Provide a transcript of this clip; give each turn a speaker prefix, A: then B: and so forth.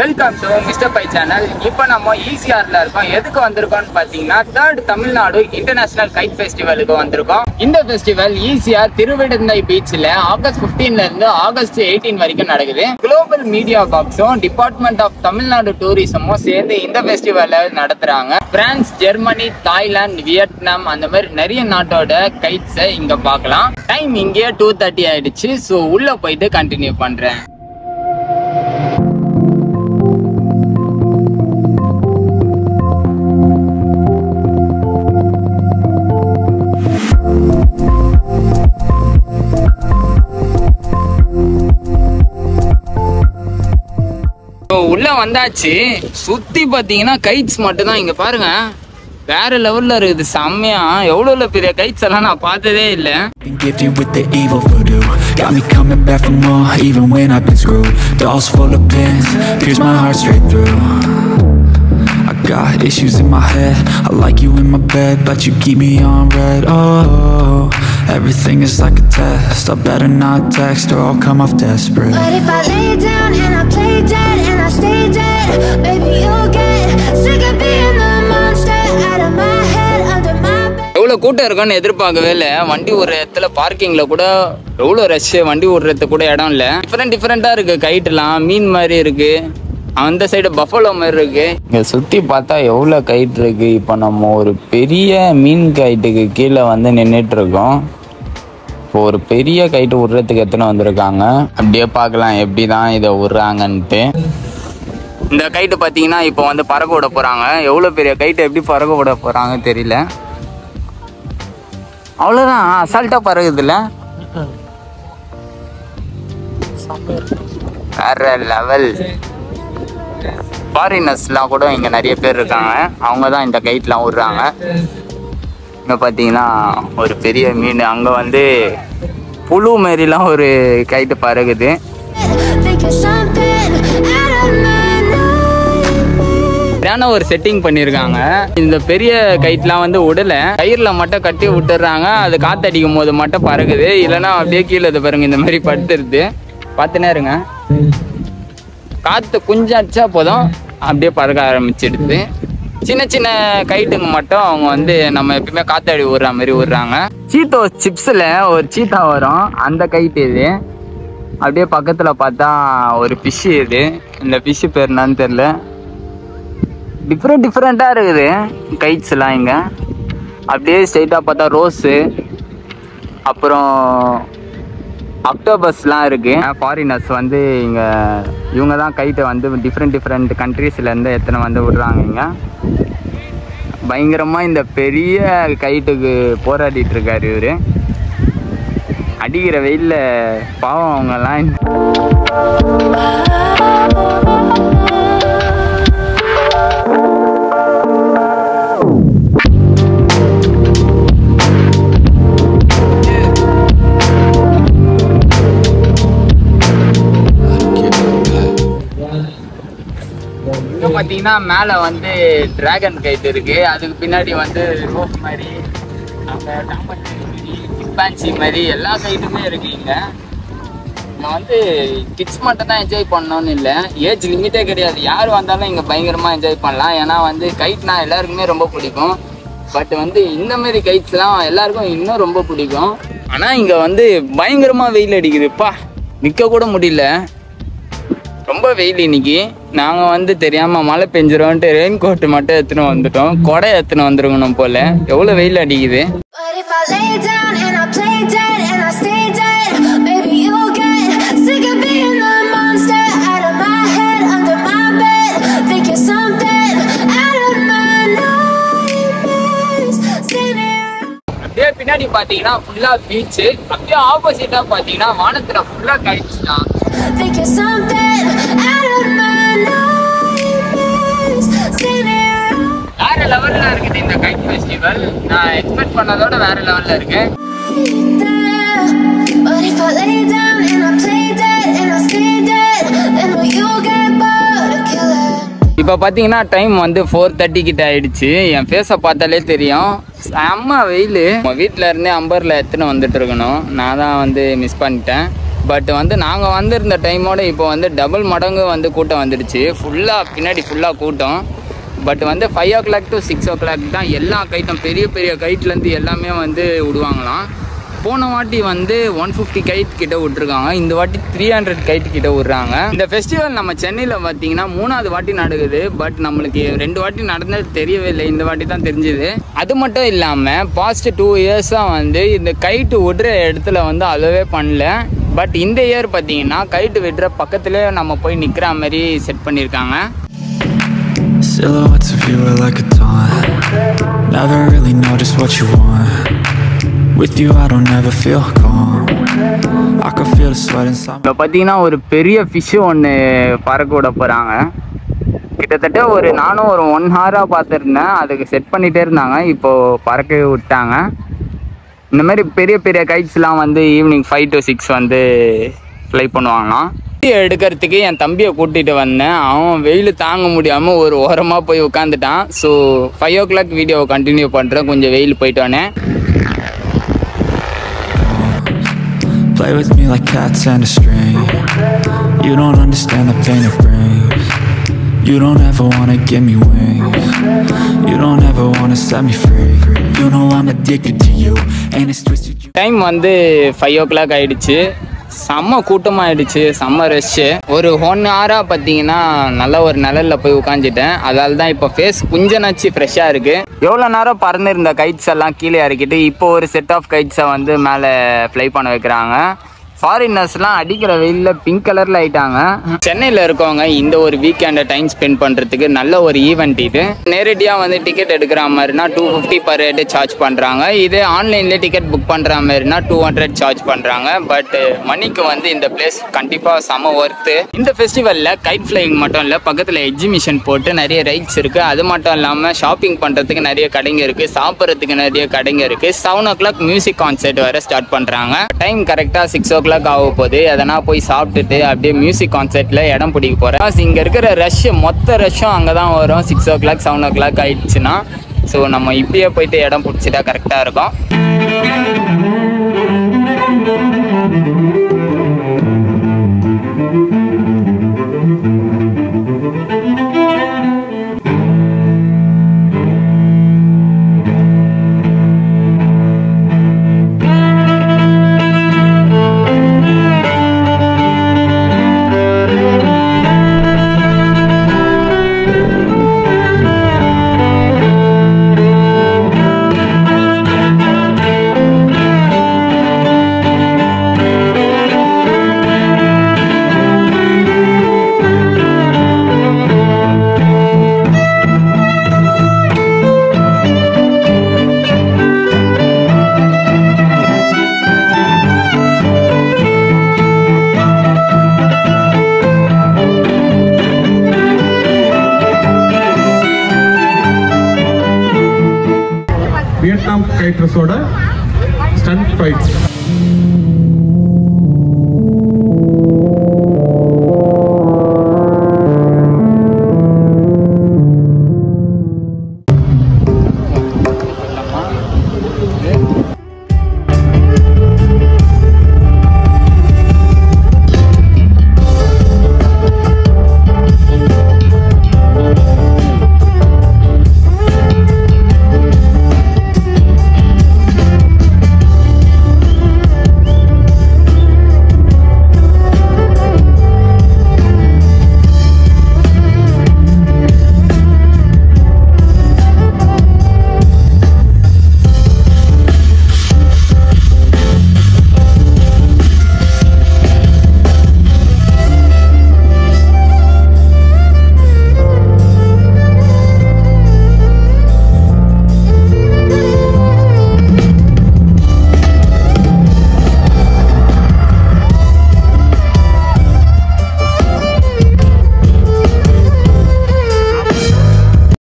A: Welcome to mister பை channel இப்போ நம்ம ஈசிஆர்ல இருக்கோம் எதுக்கு வந்திருக்கோம்னு பார்த்தீங்கன்னா தேர்ட் தமிழ்நாடு இன்டர்நேஷனல் கைட் ஃபெஸ்டிவலுக்கு வந்திருக்கோம் இந்த ஃபெஸ்டிவல் ஈசிஆர் திருவிடந்தை பீச்சில் ஆகஸ்ட் 15 இருந்து ஆகஸ்ட் 18 வரைக்கும் நடக்குது குளோபல் மீடியா பாக்ஸும் டிபார்ட்மெண்ட் ஆஃப் தமிழ்நாடு டூரிசமும் சேர்ந்து இந்த ஃபெஸ்டிவலை நடத்துறாங்க பிரான்ஸ் ஜெர்மனி தாய்லாந்து வியட்நாம் அந்த மாதிரி நிறைய நாட்டோட கைட்ஸை இங்க பார்க்கலாம் டைம் இங்கேயே டூ தேர்ட்டி ஆயிடுச்சு ஸோ உள்ள போயிட்டு கண்டினியூ பண்றேன் இப்போ உள்ள வந்தாச்சு சுத்தி பாத்தீங்கன்னா கைட்ஸ் மட்டும் தான் இங்க பாருங்க வேற லெவல்ல இருக்குது செம்மையா எவ்வளவு பெரிய கைட்ஸ் எல்லாம் நான் பார்த்ததே இல்லை
B: Been gifted with the evil voodoo Got me coming back for more Even when I've been screwed Dolls full of pins Pierce my heart straight through I got issues in my head I like you in my bed But you keep me on red Oh Everything is like a test I better not text Or I'll come off desperate
C: But if I lay down and I play dead and I stay dead, baby, you'll get sick of being the monster out of my head, under my bed.
A: எவ்வளோ கூட்டம் இருக்குன்னு எதிர்பார்க்கவே இல்லை வண்டி ஒரு இடத்துல பார்க்கிங்கில் கூட எவ்வளோ ரஷ்ஷு வண்டி விடுறது கூட இடம் இல்லை டிஃப்ரெண்ட் டிஃப்ரெண்ட்டாக இருக்குது கைட்டுலாம் மீன் மாதிரி இருக்குது அந்த சைடு பஃபலோ மாதிரி இருக்கு இங்கே சுற்றி பார்த்தா எவ்வளோ கைட் இருக்கு இப்போ நம்ம ஒரு பெரிய மீன் கைட்டுக்கு கீழே வந்து நின்றுட்டு இருக்கோம் இப்போ ஒரு பெரிய கைட்டு விடுறதுக்கு எத்தனை வந்திருக்காங்க அப்படியே பார்க்கலாம் எப்படி தான் இதை விடுறாங்கன்ட்டு இந்த கைட்டு பார்த்தீங்கன்னா இப்போ வந்து பறக்க விட போகிறாங்க எவ்வளோ பெரிய கைட்டு எப்படி பறக்க விட போகிறாங்க தெரியல அவ்வளோதான் அசால்ட்டாக பறகுதுல்ல வேற லெவல் ஃபாரினர்ஸ்லாம் கூட இங்கே நிறைய பேர் இருக்காங்க அவங்க தான் இந்த கைட்லாம் விடுறாங்க இங்கே பார்த்தீங்கன்னா ஒரு பெரிய மீன் அங்கே வந்து புழு மாரிலாம் ஒரு கைட்டு பறகுது
C: Think you're something out of my nightmares.
A: சரியான ஒரு செட்டிங் பண்ணியிருக்காங்க இந்த பெரிய கைட்லாம் வந்து விடல கயிறில் மட்டும் கட்டி விட்டுறாங்க அது காத்தடிக்கும் போது மட்டும் பறக்குது இல்லைன்னா அப்படியே கீழே இது பாருங்க இந்த மாதிரி படுத்துருது பார்த்துனே இருங்க காற்று கொஞ்சம் அடிச்சா போதும் அப்படியே பறக்க ஆரம்பிச்சிடுது சின்ன சின்ன கைட்டுங்க மட்டும் அவங்க வந்து நம்ம எப்பயுமே காத்தாடி விடுற மாதிரி விடுறாங்க சீத்தோ சிப்ஸில் ஒரு சீத்தா வரும் அந்த கைட்டு இது அப்படியே பக்கத்தில் பார்த்தா ஒரு ஃபிஷ்ஷு இது இந்த ஃபிஷ்ஷு பேர் என்னன்னு தெரில டிஃப்ரெண்ட் டிஃப்ரெண்ட்டாக இருக்குது கைட்ஸ்லாம் இங்கே அப்படியே ஸ்ட்ரைட்டாக பார்த்தா ரோஸு அப்புறம் அக்டோபஸ்லாம் இருக்குது ஃபாரினர்ஸ் வந்து இங்கே இவங்க தான் கைட்டை வந்து டிஃப்ரெண்ட் டிஃப்ரெண்ட் கண்ட்ரீஸ்லேருந்து எத்தனை வந்து விடுறாங்க இங்கே பயங்கரமாக இந்த பெரிய கைட்டுக்கு போராடிட்டு இருக்காரு இவர் அடிக்கிற வெயிலில் பாவம் அவங்கெல்லாம் இங்க பாத்தீங்கன்னா மேல வந்து டிராகன் கைட் இருக்கு அதுக்கு பின்னாடி வந்து ரோப் மாதிரி அங்க டாமட்டி மாதிரி சிம்பான்சி மாதிரி எல்லா கைட்டுமே இருக்கு இங்க இங்க வந்து கிட்ஸ் மட்டும் தான் என்ஜாய் பண்ணணும்னு இல்லை ஏஜ் லிமிட்டே கிடையாது யார் வந்தாலும் இங்கே பயங்கரமாக என்ஜாய் பண்ணலாம் ஏன்னா வந்து கைட்னா எல்லாருக்குமே ரொம்ப பிடிக்கும் பட் வந்து இந்த மாதிரி கைட்ஸ்லாம் எல்லாருக்கும் இன்னும் ரொம்ப பிடிக்கும் ஆனால் இங்கே வந்து பயங்கரமாக வெயில் அடிக்குதுப்பா நிற்க கூட முடியல ரொம்ப வெயில் இன்னைக்கு நாங்கள் வந்து தெரியாமல் மழை பெஞ்சிரோன்ட்டு ரெயின் கோட்டு மட்டும் எடுத்துன்னு வந்துட்டோம் கொடை எடுத்துன்னு வந்துருக்கணும் போல எவ்வளோ வெயில் அடிக்குது
C: But if I lay down and I play dead and I stay dead, baby, you'll get sick of being the monster out of my head, under my bed. Think you're something out of my nightmares. Standing
A: அப்படியே பின்னாடி பார்த்தீங்கன்னா ஃபுல்லாக beach அப்படியே ஆப்போசிட்டாக பார்த்தீங்கன்னா வானத்தில் ஃபுல்லாக guides தான்
C: Think you're something out of my nightmares. Standing
A: வேற லெவலில் இருக்குது இந்த கைட் ஃபெஸ்டிவல் நான் எக்ஸ்பெக்ட் பண்ணதோட வேற லெவலில் இருக்கு
C: there. But if I lay down and I play dead and I stay dead, then will you get bored of killing?
A: இப்போ பார்த்தீங்கன்னா டைம் வந்து ஃபோர் தேர்ட்டி கிட்ட ஆயிடுச்சு என் ஃபேஸை பார்த்தாலே தெரியும் செம்ம வெயில் நம்ம வீட்டில் இருந்தே அம்பரில் எத்தனை வந்துட்டு இருக்கணும் நான் தான் வந்து மிஸ் பண்ணிட்டேன் பட் வந்து நாங்கள் வந்திருந்த டைமோட இப்போ வந்து டபுள் மடங்கு வந்து கூட்டம் வந்துடுச்சு ஃபுல்லாக பின்னாடி ஃபுல்லாக கூட்டம் பட் வந்து five o'clock to six o'clock தான் எல்லா கைட்டும் பெரிய பெரிய கைட்லேருந்து எல்லாமே வந்து விடுவாங்களாம் போன வாட்டி வந்து ஒன் ஃபிஃப்டி கைட் கிட்ட விட்டுருக்காங்க இந்த வாட்டி த்ரீ ஹண்ட்ரட் கைட் கிட்ட விட்றாங்க இந்த ஃபெஸ்டிவல் நம்ம சென்னையில் பார்த்தீங்கன்னா மூணாவது வாட்டி நடக்குது பட் நம்மளுக்கு ரெண்டு வாட்டி நடந்தது தெரியவே இல்லை இந்த வாட்டி தான் தெரிஞ்சுது அது மட்டும் இல்லாமல் பாஸ்ட் டூ இயர்ஸாக வந்து இந்த கைட்டு விடுற இடத்துல வந்து அலோவே பண்ணல பட் இந்த இயர் பார்த்தீங்கன்னா கைட்டு விடுற பக்கத்துலேயே நம்ம போய் நிற்கிற மாதிரி செட் பண்ணியிருக்காங்க
B: Silhouettes of you are like a taunt Never really know just what you want With you I don't ever feel calm I can feel the sweat inside
A: இப்போ பார்த்தீங்கன்னா ஒரு பெரிய ஃபிஷ்ஷு ஒன்று பறக்க விட போகிறாங்க கிட்டத்தட்ட ஒரு நானும் ஒரு ஒன் ஹவராக பார்த்துருந்தேன் அதுக்கு செட் பண்ணிகிட்டே இருந்தாங்க இப்போது பறக்க விட்டாங்க இந்த மாதிரி பெரிய பெரிய கைட்ஸ்லாம் வந்து ஈவினிங் ஃபைவ் டு சிக்ஸ் வந்து ஃப்ளை பண்ணுவாங்களாம் வீடியோ எடுக்கிறதுக்கு என் தம்பியை கூட்டிகிட்டு வந்தேன் அவன் வெயில் தாங்க முடியாமல் ஒரு ஓரமாக போய் உட்காந்துட்டான் ஸோ ஃபைவ் ஓ கிளாக் வீடியோவை கண்டினியூ பண்ணுறேன் கொஞ்சம் வெயில் போயிட்டோன்னே
B: Play with me like cats and a string You don't understand the pain it brings You don't ever wanna give me wings You don't ever wanna set me free You know I'm addicted to you And it's twisted you
A: time வந்து five o'clock ஆயிடுச்சு செம்ம கூட்டமாயிடுச்சு செம்ம rush ஒரு one ஹவராக பார்த்தீங்கன்னா நல்ல ஒரு நிழல்ல போய் உட்காந்துட்டேன் அதால தான் இப்போ ஃபேஸ் குஞ்சனாச்சு ஃப்ரெஷ்ஷாக இருக்குது எவ்வளோ நேரம் பறந்துருந்த கைட்ஸ் எல்லாம் கீழே இறக்கிட்டு இப்போ ஒரு செட் ஆஃப் கைட்ஸை வந்து மேலே ஃப்ளை பண்ண வைக்கிறாங்க ஃபாரினர்ஸ்லாம் அடிக்கிற வெயிலில் பிங்க் கலரில் ஆயிட்டாங்க சென்னையில் இருக்கவங்க இந்த ஒரு வீக்கெண்டை டைம் ஸ்பெண்ட் பண்ணுறதுக்கு நல்ல ஒரு ஈவெண்ட் இது நேரடியாக வந்து டிக்கெட் எடுக்கிற மாதிரினா two fifty per head charge பண்ணுறாங்க இதே ஆன்லைன்லேயே டிக்கெட் புக் பண்ணுற மாதிரினா டூ ஹண்ட்ரட் சார்ஜ் பண்ணுறாங்க பட் மணிக்கு வந்து இந்த பிளேஸ் கண்டிப்பாக செம ஒர்த்து இந்த ஃபெஸ்டிவலில் கைட் ஃப்ளைங் மட்டும் இல்லை பக்கத்தில் எக்ஸிபிஷன் போட்டு நிறைய ரைட்ஸ் இருக்குது அது மட்டும் இல்லாமல் ஷாப்பிங் பண்ணுறதுக்கு நிறைய கடைங்க இருக்குது சாப்பிட்றதுக்கு நிறைய கடைங்க இருக்குது seven o'clock music concert வர ஸ்டார்ட் பண்ணுறாங்க டைம் கரெக்டாக சிக்ஸ் ஓ கிளாக் ஆக போகுது எதனா போய் சாப்பிட்டுட்டு அப்படியே மியூசிக் கான்சர்ட்டில் இடம் பிடிக்க போகிறேன் இங்கே இருக்கிற ரஷ் மொத்த ரஷ்ஷும் அங்கே தான் வரும் six o'clock seven o'clock ஆயிடுச்சுன்னா ஸோ நம்ம இப்பயே போயிட்டு இடம் பிடிச்சிட்டா கரெக்டாக இருக்கும்
D: வியட்நாம் கைட்ரஸோட ஸ்டன்ட் ஃபைட்